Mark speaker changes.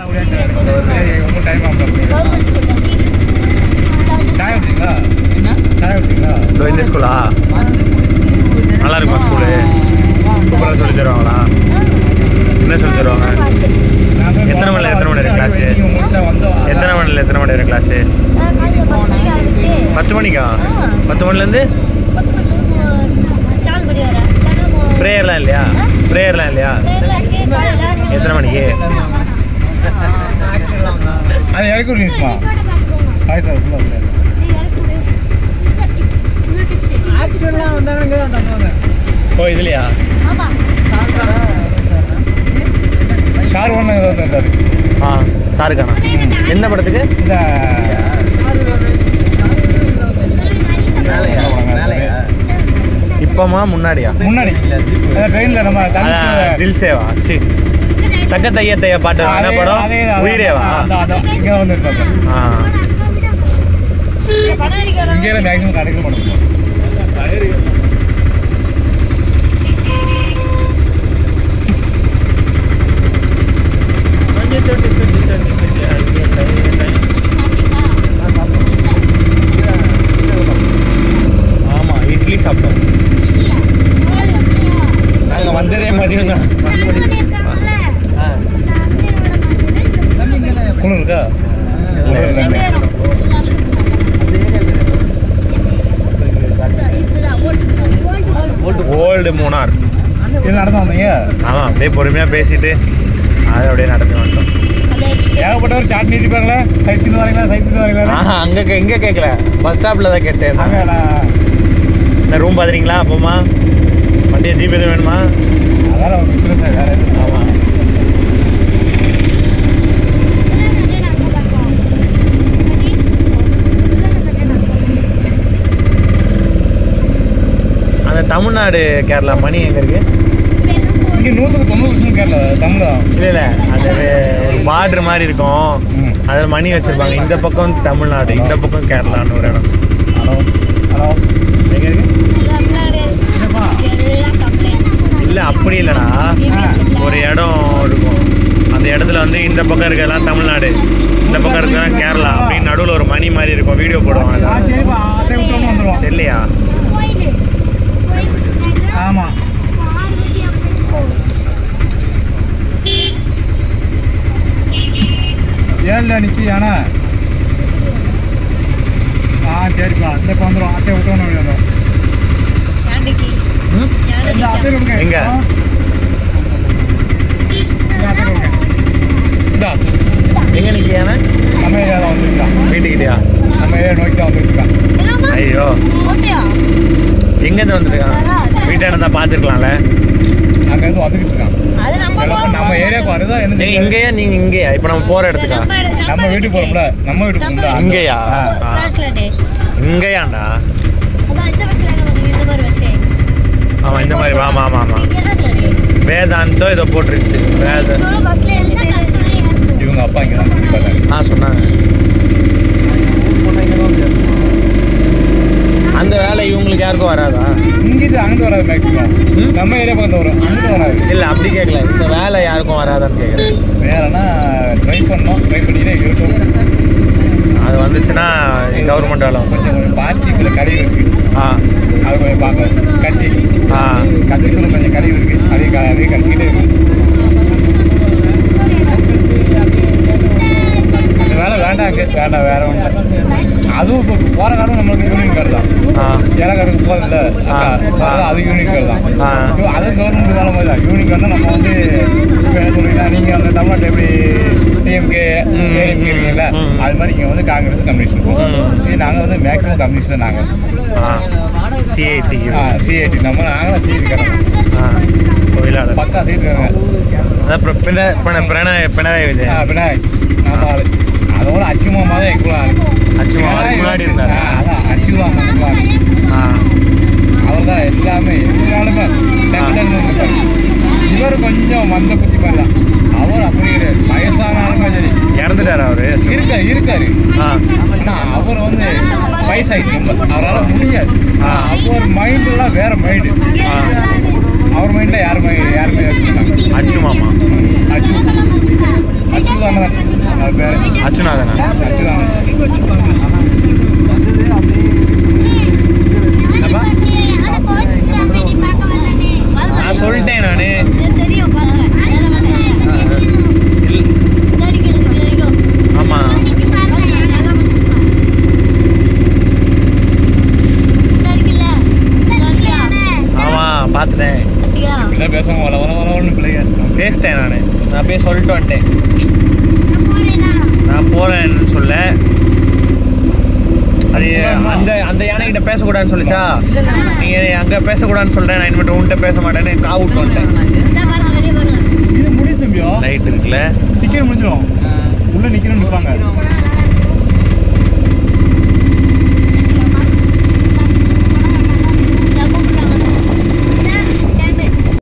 Speaker 1: உங்கள் டைம் ஆகும்
Speaker 2: கவர்மெண்ட் ஸ்கூல்ல
Speaker 1: சாய் விட்டீங்களா
Speaker 3: என்ன
Speaker 1: சாய் விட்டீங்களா
Speaker 4: இதோ இந்த ஸ்கூலா
Speaker 3: வந்து குடிச்சிட்டு
Speaker 4: நல்லா இருக்குமா ஸ்கூலு சூப்பராக சொல்லி தருவாங்களா என்ன சொல்லி தருவாங்க எத்தனை மணில எத்தனை மணி வரை class? எத்தனை மணில எத்தனை மணி வரை கிளாஸு
Speaker 2: காலையில் பத்து மணிக்கு ஆரம்பிச்சு
Speaker 4: பத்து மணிக்கா
Speaker 2: ஆ.
Speaker 4: பத்து மணிலேருந்து
Speaker 2: பத்து மணிக்கு நாலு மணி வரை
Speaker 4: ப்ரேயர்லாம் இல்லையா ப்ரேயர்லாம் இல்லையா எத்தனை மணிக்கு
Speaker 1: அது இறக்கி விடுங்கம்மா ஆயிரத்தி சார் ஃபுல்லாக
Speaker 4: ஓ இதுலையா
Speaker 1: ஷார் ஒன்று இருந்தார்
Speaker 4: ஆ சாருக்காண்ணா என்ன படத்துக்கு
Speaker 1: இந்த
Speaker 4: இப்போமா முன்னாடியா
Speaker 1: முன்னாடி ட்ரெயினில் நம்ம
Speaker 4: அதான்
Speaker 1: தனிச்சு
Speaker 4: தில் சேவா சி தக்க தைய தைய பாட்டு என்ன படம் உயிரேவா
Speaker 1: இங்கே வந்து இருக்காங்க
Speaker 4: ஆ
Speaker 1: இங்கே மேக்ஸிமம் கிடைக்க மாட்டோம்
Speaker 4: ஆமா இட்லி சாப்பிட்டோம் நாங்கள் வந்ததே மதியம் தான்
Speaker 1: குளிர் இருக்கா
Speaker 4: ஓல்டு மூணார்
Speaker 1: இது நடந்து வந்தீங்க
Speaker 4: ஆமாம் அப்படியே பொறுமையாக பேசிட்டு அது அப்படியே நடந்து வந்துட்டோம்
Speaker 1: ஏகப்பட்டவர் சாட் நீட்டிப்பாங்களே சைட் சீன் வரீங்களா சைட் சீன் வரீங்களா
Speaker 4: ஆஹா அங்கே இங்கே கேட்கல பஸ் ஸ்டாப்பில் தான் கேட்டேன்
Speaker 1: அங்கே நான்
Speaker 4: என்ன ரூம் பார்த்துறீங்களா அப்போமா வண்டியை ஜிபே எதுவும் வேணுமா
Speaker 1: அதான் ஒரு பிஸ்னஸ் வேற எதுவும்
Speaker 4: ஆமாம் அந்த தமிழ்நாடு கேரளா மணி எங்கே இருக்கு
Speaker 1: இங்கே நூற்றுக்கு தொண்ணூறு வருஷம் கேட்கல தமிழ் தான்
Speaker 4: இல்லை இல்லை அது ஒரு பார்டர் மாதிரி இருக்கும்
Speaker 1: ம்.
Speaker 4: அதில் மணி வச்சுருப்பாங்க இந்த பக்கம் தமிழ்நாடு இந்த பக்கம் கேரளான்னு ஒரு இடம்
Speaker 1: ஹலோ ஹலோ
Speaker 4: எங்கே இருக்கு இல்லை அப்படி இல்லைடா ஒரு இடம் இருக்கும் அந்த இடத்துல வந்து இந்த பக்கம் இருக்கிறதெல்லாம் தமிழ்நாடு இந்த பக்கம் இருக்கிறதெல்லாம் கேரளா அப்படின்னு நடுவில் ஒரு மணி மாதிரி இருக்கும் வீடியோ போடுவாங்க
Speaker 1: ஆ சரிப்பா அதை விட்டு வந்துடுவோம்
Speaker 4: தெரியலையா
Speaker 1: ஆமாம் ஏழில் நிற்கி யானை ஆ சரிப்பா இந்த இப்போ வந்துடும் அத்தை விட்டு வந்து வந்துடும் இந்த அத்தை விடுங்க
Speaker 4: எங்க?
Speaker 1: இந்த அத்தை விடுங்க இந்தா
Speaker 4: எங்கே நிற்கியானே
Speaker 1: நம்ம ஏரியாவில் வந்துருக்கான்
Speaker 4: வீட்டுக்கிட்டயா
Speaker 1: நம்ம ஏரியா நோக்கி தான் வந்துருக்கான்
Speaker 4: ஐயோ எங்கேருந்து வந்துருக்கான் வீட்டாண்ட தான் பார்த்துருக்கலாம்ல
Speaker 1: அங்கேருந்து வந்துக்கிட்டு இருக்கான் எல்லாம் நம்ம ஏரியாவுக்கு வருதா என்ன
Speaker 4: ஏய் இங்கேயா நீங்கள் இங்கேயா இப்போ நம்ம போகிற இடத்துக்கா
Speaker 1: நம்ம வீட்டுக்கு போகிறோம்ல நம்ம வீட்டுக்கு போகிறோம்ல
Speaker 4: இங்கேயா இங்கேயாண்டா ஆமாம் இந்த மாதிரி ஆமாம் ஆமாம் ஆமாம் வேதாந்தோ இதை போட்டுருச்சு வேத
Speaker 1: இவங்க அப்பா இங்கே தான் சுற்றி பார்த்தாங்க
Speaker 4: ஆ சொன்னாங்க அந்த வேலை இவங்களுக்கு யாருக்கும் வராதா
Speaker 1: இங்கிட்டு அங்கிட்டு வராது மேக்ஸிமம்
Speaker 4: ம்?
Speaker 1: நம்ம ஏரியா பக்கத்து வரும் அங்கிட்டு வராது
Speaker 4: இல்லை அப்படி கேட்கல இந்த வேலை யாருக்கும் வராதான்னு கேட்குறேன்
Speaker 1: வேறனா ட்ரை பண்ணோம் ட்ரை பண்ணிட்டே இருக்கும்
Speaker 4: அது வந்துச்சுன்னா கவர்மெண்ட் வேலை வந்து
Speaker 1: கொஞ்சம் கொஞ்சம் பார்ட்டிக்குள்ள கடை இருக்கு
Speaker 4: ஆ
Speaker 1: அது கொஞ்சம் பார்க்கணும் கட்சி
Speaker 4: ஆ
Speaker 1: கட்சிக்குள்ள கொஞ்சம் கடை இருக்கு அதே க- அதே கட்டிக்கிட்டே இருக்கு இந்த வேலை வேண்டாங்க வேண்டாம் வேற ஒன்றும் அதுவும் இப்போ போகிற காலம் நம்மளுக்கு யூனியன் கார்டு தான்
Speaker 4: ஆ
Speaker 1: ஏலக்காரருக்கு போதில்ல
Speaker 4: ஆ.
Speaker 1: அது யூனியன் கார்டு தான்
Speaker 4: ஆ.
Speaker 1: இப்போ அது கவர்மெண்ட் வேலை மாதிரி தான் யூனியன் கார்டுனா நம்ம வந்து இப்போ என்ன சொல்றீங்கன்னா நீங்கள் அந்த தமிழ்நாட்டில் எப்படி டிஎம்கே
Speaker 4: ம்,
Speaker 1: ஏடிஎம்கே இருக்கீங்களா
Speaker 4: ம், ம்.
Speaker 1: அது மாதிரி இங்கே வந்து காங்கிரஸ் கம்யூனிஸ்ட் போகும்
Speaker 4: ம்.
Speaker 1: இது நாங்கள் வந்து மேக்ஸிமம் கம்யூனிஸ்ட் தான் நாங்கள்
Speaker 4: ஆ சிஐடி
Speaker 1: சிஐடி நம்ம நாங்களும் சிஐடி காரங்க
Speaker 4: ஆ தொழிலாளர்
Speaker 1: பக்கா சீட் இருக்காங்க
Speaker 4: அதான் அப்புறம் பின பின பிரணாய் பினராயி
Speaker 1: ஆ,
Speaker 4: விஜய்
Speaker 1: விநாயக் நம்ம ஆளு அதோட அச்சுமாமா தான் எங்களும் ஆளு
Speaker 4: அச்சுமா அதுக்கு முன்னாடி இருந்தாரு
Speaker 1: ஆ, அதான் அச்சுமாமா ஆளு
Speaker 4: ஆ
Speaker 1: அவர் தான் எல்லாமே எல்லாருமே டக்கு டக்குன்னு இருப்பாரு. இவர் கொஞ்சம் மந்த புத்தி மாதிரி தான் அவர் அப்படி கிடையாது வயசானாலுமே சரி
Speaker 4: இறந்துட்டாரு அவரு அச்சு.
Speaker 1: இருக்க இருக்காரு
Speaker 4: ஆ
Speaker 1: ஆனா அவர் வந்து வயசாயிட்டு ரொம்ப அவரால் முடியாது ஆ, அவர் மைண்டெல்லாம் வேற மைண்டு
Speaker 4: ஆ
Speaker 1: அவர் மைண்டில் யார் மை யாருமே வச்சுருக்காங்க
Speaker 4: அச்சு மாமா
Speaker 1: அச்சு அச்சுதானன் அது பேர்
Speaker 4: அச்சுநாதனா
Speaker 1: அச்சுதானன்
Speaker 4: என்னப்பா? நான் சொல்லிட்டேன் நானு
Speaker 2: தெரியும் பாருங்க வேலை பண்றாங்க.
Speaker 4: இல்-
Speaker 2: நடிக்கிறது தெரியும்.
Speaker 4: ஆமா
Speaker 2: நடிக்கல. நடிக்கல.
Speaker 4: ஆமா பார்த்துட்டேன்
Speaker 2: நடிக்கா.
Speaker 1: இல்லை பேசாம வள வள வளன்னு பிள்ளைங்க
Speaker 4: பேசிட்டேன் நான் நான் போய் சொல்லிட்டு வந்துட்டேன் நான் போறேன்னு சொல்ல அது அந்த அந்த யானை கிட்ட பேசக்கூடாதுன்னு சொல்லிச்சா நீங்க அங்க பேசக்கூடாதுன்னு சொல்றேன் நான் இனிமேட்டு உன்கிட்ட பேச மாட்டேன்னு காவுட்டு வந்துட்டேன்
Speaker 2: இந்தா பாருங்க, வெளிய பாருங்க.
Speaker 1: இது முடியும் தம்பியோ
Speaker 4: லைட் இருக்குல்ல
Speaker 1: டிக்கெட் முடிஞ்சிடும் உள்ள நிக்கணும் நிற்பாங்க